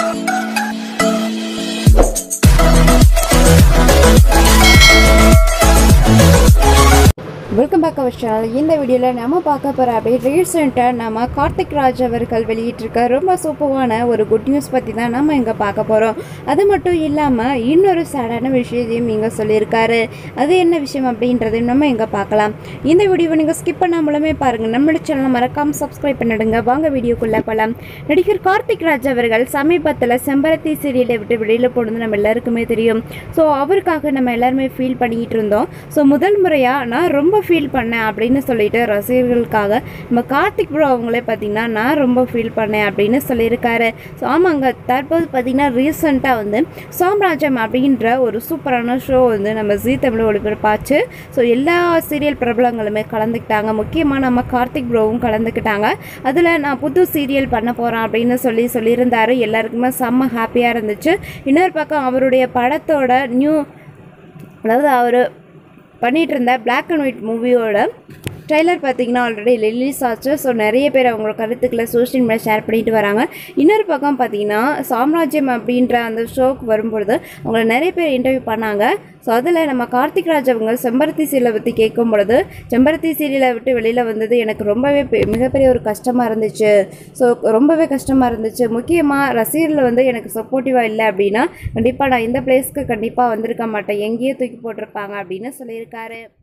welcome back our channel இந்த வீடியோவில் நம்ம பார்க்க போகிற அப்டேட் ரீசெண்டாக நம்ம கார்த்திக் ராஜ் அவர்கள் வெளியிட்டிருக்க ரொம்ப சூப்பரான ஒரு குட் நியூஸ் பற்றி தான் நம்ம இங்கே பார்க்க போகிறோம் அது மட்டும் இல்லாமல் இன்னொரு சேடான விஷயத்தையும் இங்கே சொல்லியிருக்காரு அது என்ன விஷயம் அப்படின்றதையும் நம்ம இங்கே பார்க்கலாம் இந்த வீடியோவை நீங்கள் ஸ்கிப் பண்ணாமலுமே பாருங்கள் நம்மளோட சேனலை மறக்காமல் சப்ஸ்கிரைப் பண்ணிடுங்க வாங்க வீடியோக்குள்ளே போகலாம் நடிகர் கார்த்திக் ராஜ் அவர்கள் சமீபத்தில் செம்பருத்தி சீரியலை விட்டு வெளியில் போனது நம்ம எல்லாருக்குமே தெரியும் ஸோ அவருக்காக நம்ம எல்லாருமே ஃபீல் பண்ணிக்கிட்டு இருந்தோம் ஸோ முதல் முறையாக நான் ரொம்ப ஃபீல் பண்ணேன் அப்படின்னு சொல்லிட்டு ரசிகர்களுக்காக நம்ம கார்த்திக் ப்ரோ அவங்களே பார்த்தீங்கன்னா நான் ரொம்ப ஃபீல் பண்ணேன் அப்படின்னு சொல்லியிருக்காரு ஸோ ஆமாங்க தற்போது பார்த்தீங்கன்னா ரீசெண்டாக வந்து சாம்ராஜ்யம் அப்படின்ற ஒரு சூப்பரான ஷோ வந்து நம்ம ஜீ தமிழ் ஒளிபரப்பாச்சு ஸோ எல்லா சீரியல் பிரபலங்களுமே கலந்துக்கிட்டாங்க முக்கியமாக நம்ம கார்த்திக் ப்ரோவும் கலந்துக்கிட்டாங்க அதில் நான் புது சீரியல் பண்ண போகிறேன் அப்படின்னு சொல்லி சொல்லியிருந்தாரு எல்லாருக்குமே செம்ம ஹாப்பியாக இருந்துச்சு இன்னொரு பக்கம் அவருடைய படத்தோட நியூ அதாவது அவர் பண்ணிகிட்டு இருந்த Black அண்ட் ஒயிட் மூவியோட ட்ரைலர் பார்த்தீங்கன்னா ஆல்ரெடி ரிலீஸ் ஆச்சு ஸோ நிறைய பேர் அவங்களோட கருத்துக்களை சோஷியல் மீடியா ஷேர் பண்ணிட்டு வராங்க இன்னொரு பக்கம் பார்த்தீங்கன்னா சாம்ராஜ்யம் அப்படின்ற அந்த ஷோக்கு வரும்பொழுது அவங்கள நிறைய பேர் இன்டர்வியூ பண்ணாங்க ஸோ அதில் நம்ம கார்த்திக் ராஜ் அவங்க செம்பருத்தி சீரியலை பற்றி கேட்கும் பொழுது செம்பருத்தி சீரியலை விட்டு வெளியில் வந்தது எனக்கு ரொம்பவே பெ- மிகப்பெரிய ஒரு கஷ்டமாக இருந்துச்சு ஸோ ரொம்பவே கஷ்டமாக இருந்துச்சு முக்கியமாக ரசிகர்கள் வந்து எனக்கு சப்போர்ட்டிவாக இல்லை அப்படின்னா கண்டிப்பாக நான் இந்த பிளேஸ்க்கு கண்டிப்பாக வந்திருக்க மாட்டேன் எங்கேயோ தூக்கி போட்டிருப்பாங்க அப்படின்னு சொல்லியிருக்காரு